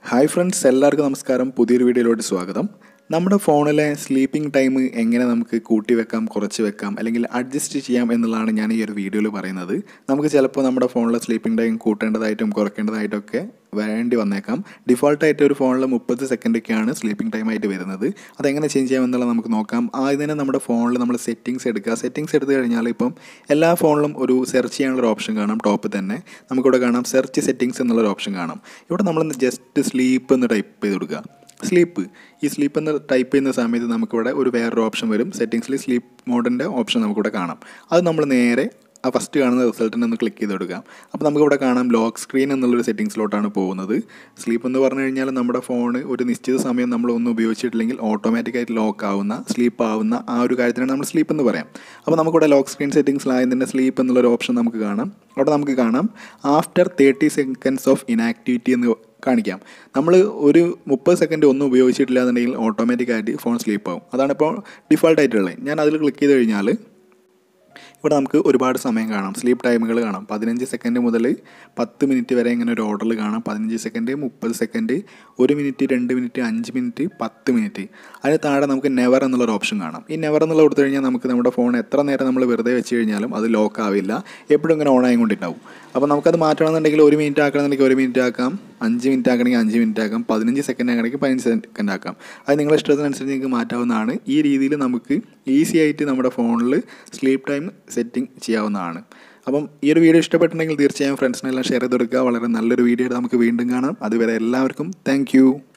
hi friends എല്ലാവർക്കും നമസ്കാരം പുതിയൊരു വീഡിയോയിലോട്ട് സ്വാഗതം നമ്മുടെ ഫോണിലെ സ്ലീപ്പിംഗ് ടൈം എങ്ങനെ നമുക്ക് കൂട്ടി വെക്കാം കുറച്ച് വെക്കാം അല്ലെങ്കിൽ അഡ്ജസ്റ്റ് ചെയ്യാം എന്നുള്ളതാണ് ഞാൻ ഈ ഒരു വീഡിയോയിൽ പറയുന്നത് നമുക്ക് ചിലപ്പോൾ നമ്മുടെ ഫോണിലെ സ്ലീപ്പിംഗ് ടൈം കൂട്ടേണ്ടതായിട്ടും കുറയ്ക്കേണ്ടതായിട്ടും ഒക്കെ വേണ്ടി വന്നേക്കാം ഡിഫോൾട്ടായിട്ട് ഒരു ഫോണിൽ മുപ്പത് സെക്കൻഡൊക്കെയാണ് സ്ലീപ്പിംഗ് ടൈം ആയിട്ട് വരുന്നത് അതെങ്ങനെ ചേഞ്ച് ചെയ്യാം എന്നുള്ളത് നമുക്ക് നോക്കാം ആദ്യം തന്നെ നമ്മുടെ ഫോണിൽ നമ്മൾ സെറ്റിങ്സ് എടുക്കുക സെറ്റിങ്സ് എടുത്തു കഴിഞ്ഞാൽ ഇപ്പം എല്ലാ ഫോണിലും ഒരു സെർച്ച് ചെയ്യാനുള്ളൊരു ഓപ്ഷൻ കാണാം ടോപ്പ് തന്നെ നമുക്കിവിടെ കാണാം സെർച്ച് സെറ്റിങ്സ് എന്നുള്ളൊരു ഓപ്ഷൻ കാണാം ഇവിടെ നമ്മൾ ജസ്റ്റ് സ്ലീപ്പ് എന്ന് ടൈപ്പ് ചെയ്ത് കൊടുക്കുക സ്ലീപ്പ് ഈ സ്ലീപ്പ് എന്ന് ടൈപ്പ് ചെയ്യുന്ന സമയത്ത് നമുക്കിവിടെ ഒരു വേറൊരു ഓപ്ഷൻ വരും സെറ്റിങ്സിൽ സ്ലീപ്പ് മോഡിൻ്റെ ഓപ്ഷൻ നമുക്കിവിടെ കാണാം അത് നമ്മൾ നേരെ ആ ഫസ്റ്റ് കാണുന്ന റിസൾട്ടിനെ ഒന്ന് ക്ലിക്ക് ചെയ്ത് കൊടുക്കാം അപ്പോൾ നമുക്കിവിടെ കാണാം ലോക്ക് സ്ക്രീൻ എന്നുള്ളൊരു സെറ്റിങ്സിലോട്ടാണ് പോകുന്നത് സ്ലീപ്പ് എന്ന് പറഞ്ഞു കഴിഞ്ഞാൽ നമ്മുടെ ഫോൺ ഒരു നിശ്ചിത സമയം നമ്മൾ ഒന്നും ഉപയോഗിച്ചിട്ടില്ലെങ്കിൽ ഓട്ടോമാറ്റിക്കായിട്ട് ലോക്ക് ആവുന്ന സ്ലീപ്പ് ആവുന്ന ആ ഒരു കാര്യത്തിനാണ് നമ്മൾ സ്ലീപ്പ് എന്ന് പറയാം അപ്പോൾ നമുക്കിവിടെ ലോക്ക് സ്ക്രീൻ സെറ്റിങ്സിലായതിൻ്റെ സ്ലീപ്പ് എന്നുള്ളൊരു ഓപ്ഷൻ നമുക്ക് കാണാം അവിടെ നമുക്ക് കാണാം after thirty seconds of inactivity എന്ന് കാണിക്കാം നമ്മൾ ഒരു മുപ്പത് സെക്കൻഡ് ഒന്നും ഉപയോഗിച്ചിട്ടില്ല എന്നുണ്ടെങ്കിൽ ഓട്ടോമാറ്റിക്കായിട്ട് ഫോൺ സ്ലീപ്പ് ആവും അതാണിപ്പോൾ ഡിഫോൾട്ട് ആയിട്ടുള്ളത് ഞാൻ അതിൽ ക്ലിക്ക് ചെയ്ത് കഴിഞ്ഞാൽ ഇവിടെ നമുക്ക് ഒരുപാട് സമയം കാണാം സ്ലീപ്പ് ടൈമുകൾ കാണാം പതിനഞ്ച് സെക്കൻഡ് മുതൽ പത്ത് മിനിറ്റ് വരെ ഇങ്ങനെ ഒരു ഓർഡറിൽ കാണാം പതിനഞ്ച് സെക്കൻഡ് മുപ്പത് സെക്കൻഡ് ഒരു മിനിറ്റ് രണ്ട് മിനിറ്റ് അഞ്ച് മിനിറ്റ് പത്ത് മിനിറ്റ് അതിന് താഴെ നമുക്ക് നെവർ എന്നുള്ളൊരു ഓപ്ഷൻ കാണാം ഈ നെവർ എന്നുള്ള കൊടുത്തു കഴിഞ്ഞാൽ നമുക്ക് നമ്മുടെ ഫോൺ എത്ര നേരം നമ്മൾ വെറുതെ വെച്ച് കഴിഞ്ഞാലും അത് ലോക്ക് ആവില്ല എപ്പോഴും ഇങ്ങനെ ഓൺ ആയിക്കൊണ്ടിട്ടുണ്ടാവും അപ്പോൾ നമുക്കത് മാറ്റണമെന്നുണ്ടെങ്കിൽ ഒരു മിനിറ്റ് ആക്കണമെന്നുണ്ടെങ്കിൽ ഒരു മിനിറ്റ് ആക്കാം അഞ്ച് മിനിറ്റ് ആക്കണമെങ്കിൽ അഞ്ച് മിനിറ്റ് ആക്കാം പതിനഞ്ച് സെക്കൻഡ് ആക്കണമെങ്കിൽ പതിനഞ്ച് സെക്കൻഡ് ആക്കാം അത് നിങ്ങളുടെ ഇഷ്ടത്തിനനുസരിച്ച് നിങ്ങൾക്ക് മാറ്റാവുന്നതാണ് ഈ രീതിയിൽ നമുക്ക് ഈസി ആയിട്ട് നമ്മുടെ ഫോണിൽ സ്ലീപ്പ് ടൈം സെറ്റിംഗ് ചെയ്യാവുന്നതാണ് അപ്പം ഈ ഒരു വീഡിയോ ഇഷ്ടപ്പെട്ടിട്ടുണ്ടെങ്കിൽ തീർച്ചയായും ഫ്രണ്ട്സിനെല്ലാം ഷെയർ ചെയ്ത് കൊടുക്കുക വളരെ നല്ലൊരു വീഡിയോ ആയിട്ട് നമുക്ക് വീണ്ടും കാണാം അതുവരെ എല്ലാവർക്കും താങ്ക്